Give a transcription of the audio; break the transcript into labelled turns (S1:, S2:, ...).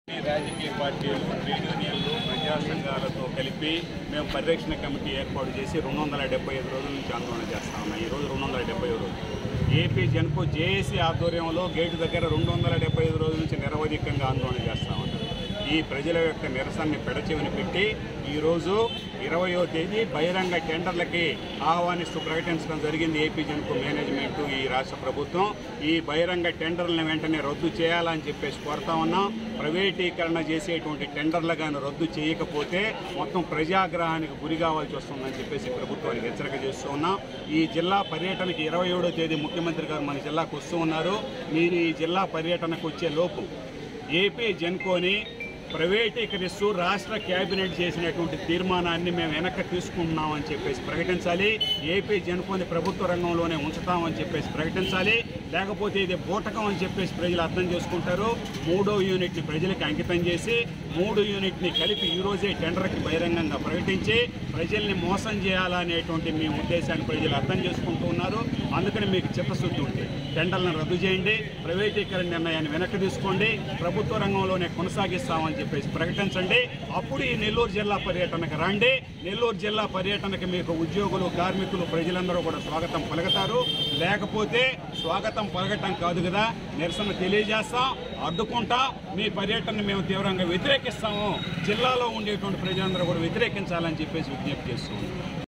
S1: ఈ రాజకీయ పార్టీలు ట్రేడ్ యూనియన్లు ప్రజా సంఘాలతో కలిపి మేము పరిరక్షణ కమిటీ ఏర్పాటు చేసి రెండు వందల డెబ్బై ఐదు రోజుల నుంచి ఆందోళన చేస్తా ఉన్నాం ఈ రోజు రెండు వందల డెబ్బై ఐదు రోజులు ఏపీ జన్కు జేఏసీ ఆధ్వర్యంలో గేటు దగ్గర రెండు వందల డెబ్బై ఐదు రోజుల నుంచి నిరవధికంగా ఆందోళన చేస్తా ఉన్నాం ఈ ప్రజల యొక్క నిరసనని పెడచెవిని పెట్టి ఈరోజు ఇరవయో తేదీ బహిరంగ టెండర్లకి ఆహ్వానిస్తూ ప్రకటించడం జరిగింది ఏపీ జన్కు మేనేజ్మెంట్ ఈ రాష్ట్ర ప్రభుత్వం ఈ బహిరంగ టెండర్లను వెంటనే రద్దు చేయాలని చెప్పేసి కోరుతా ఉన్నాం ప్రైవేటీకరణ చేసేటువంటి టెండర్లు కానీ రద్దు చేయకపోతే మొత్తం ప్రజాగ్రహానికి గురి కావాల్సి వస్తుందని చెప్పేసి ప్రభుత్వానికి హెచ్చరిక చేస్తూ ఉన్నాం ఈ జిల్లా పర్యటనకి ఇరవై ఏడో తేదీ ముఖ్యమంత్రి గారు మన జిల్లాకు వస్తూ ఉన్నారు మీరు ఈ జిల్లా పర్యటనకు వచ్చే లోపు ఏపీ జెన్కోని ప్రైవేటీకరిస్తూ రాష్ట్ర కేబినెట్ చేసినటువంటి తీర్మానాన్ని మేము వెనక్కి తీసుకుంటున్నామని చెప్పేసి ప్రకటించాలి ఏపీ జన్కోని ప్రభుత్వ రంగంలోనే ఉంచుతామని చెప్పేసి ప్రకటించాలి లేకపోతే ఇది బూటకం అని చెప్పేసి ప్రజలు అర్థం చేసుకుంటారు మూడో యూనిట్ని ప్రజలకు అంకితం చేసి మూడు యూనిట్ని కలిపి ఈ రోజే టెండర్కి బహిరంగంగా ప్రకటించి ప్రజల్ని మోసం చేయాలనేటువంటి మీ ఉద్దేశాన్ని ప్రజలు అర్థం చేసుకుంటూ ఉన్నారు అందుకని మీకు చిత్తశుద్ధి ఉంది టెండర్లను రద్దు చేయండి ప్రైవేటీకరణ నిర్ణయాన్ని వెనక్కి తీసుకోండి ప్రభుత్వ రంగంలోనే కొనసాగిస్తామని చెప్పేసి ప్రకటించండి అప్పుడు ఈ నెల్లూరు జిల్లా పర్యటనకు రండి నెల్లూరు జిల్లా పర్యటనకి మీకు ఉద్యోగులు కార్మికులు ప్రజలందరూ కూడా స్వాగతం పలుకుతారు లేకపోతే స్వాగతం పలకటం కాదు కదా నిరసన తెలియజేస్తాం అడ్డుకుంటాం మీ పర్యటన మేము తీవ్రంగా వ్యతిరేకిస్తాము జిల్లాలో ఉండేటువంటి ప్రజలందరూ కూడా వ్యతిరేకించాలని చెప్పేసి విజ్ఞప్తి చేస్తున్నాం